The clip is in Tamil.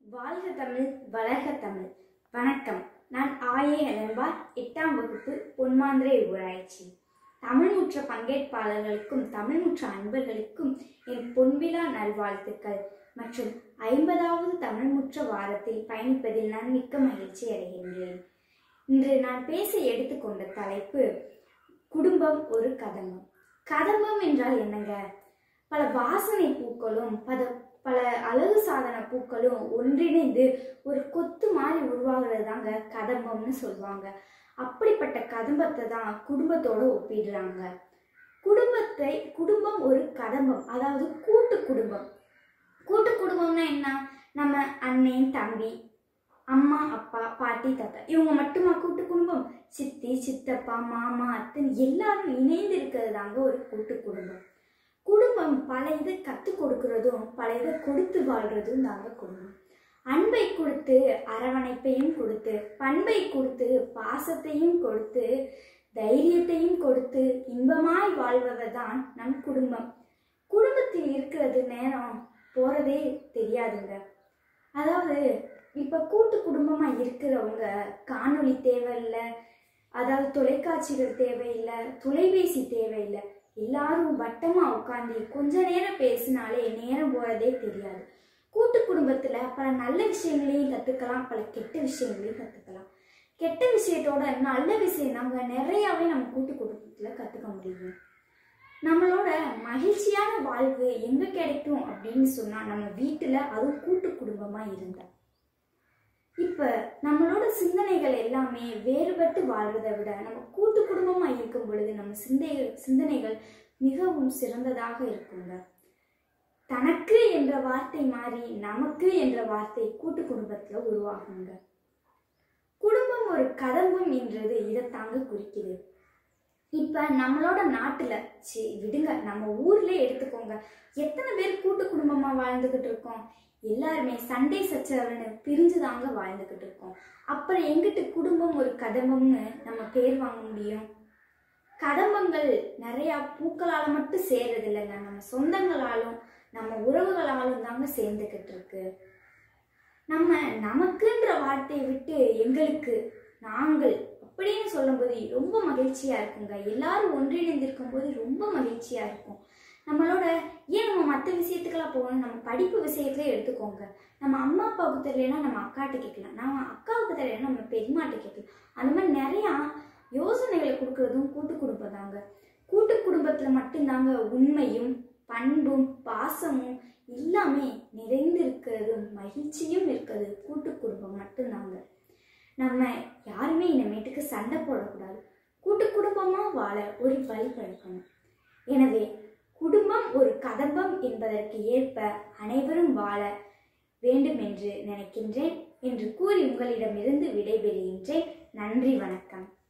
வாழ்க தமிழ் வளர்க தமிழ் வணக்கம் நான் ஆயே அலன்பார் எட்டாம் வகுப்பு பொன்மாந்திரை ஊராட்சி தமிழ்முற்ற பங்கேற்பாளர்களுக்கும் தமிழ்முற்ற அன்பர்களுக்கும் என் பொன்விழா நல்வாழ்த்துக்கள் மற்றும் ஐம்பதாவது தமிழ்முற்ற வாரத்தில் பயணிப்பதில் நான் மிக்க மகிழ்ச்சி அடைகின்றேன் இன்று நான் பேச எடுத்துக்கொண்ட தலைப்பு குடும்பம் ஒரு கதம்பம் கதம்பம் என்றால் என்னங்க பல வாசனை பூக்களும் பல பல அழகு சாதன பூக்களும் ஒன்றிணைந்து ஒரு கொத்து மாதிரி உருவாகிறது தாங்க கதம்பம்னு சொல்லுவாங்க அப்படிப்பட்ட கதம்பத்தை தான் குடும்பத்தோட ஒப்பிடுறாங்க குடும்பத்தை குடும்பம் ஒரு கதம்பம் அதாவது கூட்டு குடும்பம் கூட்டு குடும்பம்னா என்ன நம்ம அண்ணன் தம்பி அம்மா அப்பா பாட்டி தாத்தா இவங்க மட்டுமா கூட்டு குடும்பம் சித்தி சித்தப்பா மாமா அத்தன் எல்லாரும் இணைந்து இருக்கிறது தாங்க ஒரு கூட்டு குடும்பம் குடும்பம் பல இதை கற்றுக் கொடுக்கறதும் பல இதை கொடுத்து வாழ்றதும் தாங்க குடும்பம் அன்பை கொடுத்து அரவணைப்பையும் கொடுத்து பண்பை கொடுத்து பாசத்தையும் கொடுத்து தைரியத்தையும் கொடுத்து இன்பமாய் வாழ்பவர் தான் நம் குடும்பம் குடும்பத்தில் இருக்கிறது நேரம் போறதே தெரியாதுங்க அதாவது இப்போ கூட்டு குடும்பமாக இருக்கிறவங்க காணொளி தேவையில்லை அதாவது தொலைக்காட்சிகள் தேவையில்லை தொலைபேசி தேவையில்லை எல்லாரும் வட்டமா உட்காந்து கொஞ்ச நேரம் பேசினாலே நேரம் போறதே தெரியாது கூட்டு குடும்பத்துல பல நல்ல விஷயங்களையும் கத்துக்கலாம் பல கெட்ட விஷயங்களையும் கத்துக்கலாம் கெட்ட விஷயத்தோட நல்ல விஷயம் நம்ம நிறையாவே நம்ம கூட்டு குடும்பத்துல கத்துக்க முடியும் நம்மளோட மகிழ்ச்சியான வாழ்வு எங்க கிடைக்கும் அப்படின்னு சொன்னா நம்ம வீட்டுல அதுவும் கூட்டு குடும்பமா இருந்தா இப்ப நம்மளோட சிந்தனைகள் எல்லாமே வேறுபட்டு வாழ்வதை விட நம்ம கூட்டு குடும்பமா இருக்கும் பொழுது நம்ம சிந்தை சிந்தனைகள் மிகவும் சிறந்ததாக இருக்குங்க தனக்கு என்ற வார்த்தை மாறி நமக்கு என்ற வார்த்தை கூட்டு குடும்பத்துல உருவாகுங்க குடும்பம் ஒரு கதம்பம் என்றது இதைத்தாங்க குறிக்குது இப்ப நம்மளோட நாட்டுல சரி விடுங்க நம்ம ஊர்ல எடுத்துக்கோங்க எத்தனை பேர் கூட்டு குடும்பமா வாழ்ந்துகிட்டு இருக்கோம் எல்லாருமே சண்டை சச்சரவுன்னு பிரிஞ்சு தாங்க வாழ்ந்துகிட்டு இருக்கோம் அப்புறம் எங்கிட்டு குடும்பம் ஒரு கதம்பம்னு நம்ம பேர் வாங்க முடியும் கதம்பங்கள் நிறைய பூக்களால மட்டும் சேர்றது இல்லைங்க நம்ம சொந்தங்களாலும் நம்ம உறவுகளாலும் தாங்க சேர்ந்துக்கிட்டு இருக்கு நம்ம நமக்குன்ற வார்த்தையை விட்டு எங்களுக்கு நாங்கள் அப்படின்னு சொல்லும்போது ரொம்ப மகிழ்ச்சியா இருக்குங்க எல்லாரும் ஒன்றிணைந்திருக்கும் போது ரொம்ப மகிழ்ச்சியா இருக்கும் நம்மளோட ஏன் நம்ம மற்ற விஷயத்துக்கெல்லாம் போகணும் நம்ம படிப்பு விஷயத்துல எடுத்துக்கோங்க நம்ம அம்மா அப்பாவுக்கு தெரியலனா நம்ம அக்காட்ட கேட்கலாம் நம்ம அக்காவுக்கு தெரியலனா நம்ம பெரியமாட்ட கேட்கலாம் அந்த மாதிரி நிறையா யோசனைகளை கொடுக்கறதும் கூட்டு குடும்பம் தாங்க கூட்டு குடும்பத்துல மட்டும்தாங்க உண்மையும் பண்பும் பாசமும் எல்லாமே நிறைந்து இருக்கிறதும் மகிழ்ச்சியும் இருக்கிறது கூட்டு குடும்பம் மட்டும்தாங்க நம்ம யாருமே இனிமேட்டுக்கு சண்டை போடக்கூடாது கூட்டு குடும்பமா வாழ ஒரு வழி பழக்கணும் எனவே குடும்பம் ஒரு கதம்பம் என்பதற்கு ஏற்ப அனைவரும் வாழ வேண்டும் என்று நினைக்கின்றேன் என்று கூறி உங்களிடமிருந்து விடைபெறுகின்றேன் நன்றி வணக்கம்